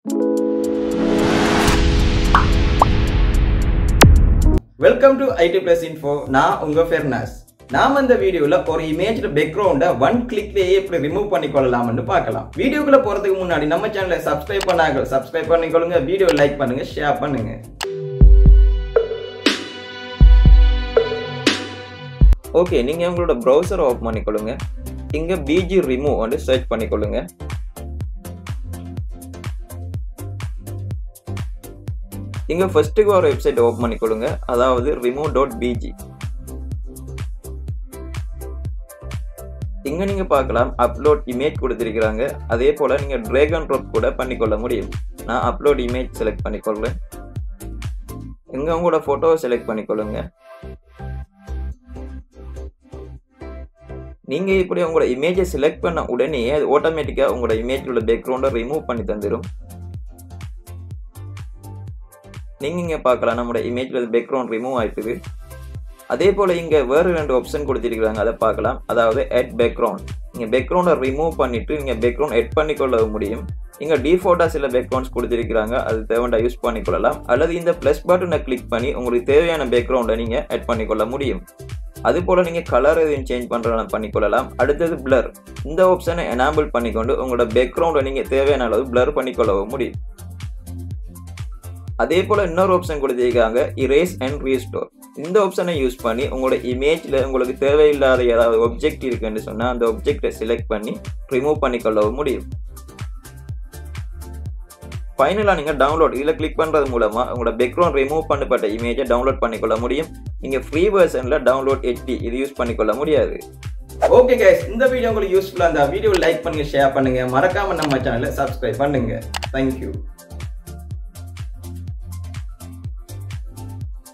welcome to IT plus info நான் உங்க ஃபெர்னாஸ் நாம இந்த வீடியோல ஒரு இமேஜ் பேக்ரவுண்ட ஒன் கிளிக்லயே எப்படி ரிமூவ் பண்ணிக்கொள்ளலாம்னு பார்க்கலாம் வீடியோக்குள்ள போறதுக்கு முன்னாடி நம்ம சேனலை சப்ஸ்கிரைப் பண்ணாங்க சப்ஸ்கிரைப் பண்ணிக்கொள்ளுங்க வீடியோ லைக் பண்ணுங்க ஷேர் பண்ணுங்க ஓகே நீங்க உங்களோட ப்ரௌசரை ஓப்பன் பண்ணிக்கொள்ளுங்க இங்க பிஜி ரிமூவ் வந்து சர்ச் பண்ணிக்கொள்ளுங்க இங்க ஃபர்ஸ்ட்டுக்கு ஒரு வெப்சைட் ஓப்பன் பண்ணிக்கொள்ளுங்க அதாவது ரிமூவ் டாட் பிஜி இங்க நீங்க பார்க்கலாம் அப்லோட் இமேஜ் கொடுத்திருக்கிறாங்க அதே போல நீங்க drag and drop கூட பண்ணிக்கொள்ள முடியும் நான் அப்லோட் இமேஜ் செலக்ட் பண்ணிக்கொள்றேன் இங்க உங்களோட போட்டோவை செலக்ட் பண்ணிக்கொள்ளுங்க நீங்க இப்படி உங்களோட இமேஜை செலக்ட் பண்ண உடனே அது ஆட்டோமேட்டிக்கா உங்களோட இமேஜ் உள்ள பேக்ரவுண்டை ரிமூவ் பண்ணி தந்துடும் நீங்க இங்க பார்க்கலாம் நம்மளோட இமேஜ்ல பேக்ரவுண்ட் ரிமூவ் ஆயிட்டுது அதே போல இங்க வேற ரெண்டு ஆப்ஷன் கொடுத்திருக்காங்க அதை பார்க்கலாம் அதாவது எட் பேக்ரவுண்ட் நீங்க பேக்ரவுண்டை ரிமூவ் பண்ணிட்டு நீங்க பேக்ரவுண்ட் எட் பண்ணிக்கொள்ள முடியும் இங்க டிஃபால்ட்டா சில பேக்ரவுண்ட்ஸ் கொடுத்திருக்காங்க அது தேவைண்டா யூஸ் பண்ணிக்கொள்ளலாம் அல்லது இந்த பிளஸ் பட்டனை கிளிக் பண்ணி உங்களுக்கு தேவையான பேக்ரவுண்டை நீங்க எட் பண்ணிக்கொள்ள முடியும் அது போல நீங்க கலர் எதையும் சேஞ்ச் பண்றதா பண்ணிக்கொள்ளலாம் அடுத்தது பிளர் இந்த ஆப்ஷனை எனேபிள் பண்ணிக்கொண்டு உங்களோட பேக்ரவுண்டை நீங்க தேவையான அளவு பிளர் பண்ணிக்கொள்ளவும் முடியும் அதே போல இன்னொரு ஆப்ஷன் கொடுத்திருக்காங்க இரேஸ் அண்ட் ரீஸ்டோர் இந்த ஆப்ஷனை யூஸ் பண்ணி உங்களோட இமேஜ்ல உங்களுக்கு தேவையில்லாத ஏதாவது ஒப்ஜெக்ட் இருக்குன்னு சொன்னா அந்த ஒப்ஜெக்டை செலக்ட் பண்ணி ரிமூவ் பண்ணிக்கொள்ளவும் முடியும் ஃபைனலாக நீங்கள் டவுன்லோட் இதில் கிளிக் பண்ணுறது மூலமாக உங்களோட பேக்ரவுண்ட் ரிமூவ் பண்ணப்பட்ட இமேஜை டவுன்லோட் பண்ணிக்கொள்ள முடியும் நீங்கள் ஃப்ரீ வெர்ஷனில் டவுன்லோட் ஹெச்டி இது யூஸ் பண்ணிக்கொள்ள முடியாது ஓகே கைஸ் இந்த வீடியோ உங்களுக்கு யூஸ்ஃபுல்லாக இருந்தால் வீடியோ லைக் பண்ணுங்க ஷேர் பண்ணுங்க மறக்காம நம்ம சேனலை சப்ஸ்கிரைப் பண்ணுங்க தேங்க்யூ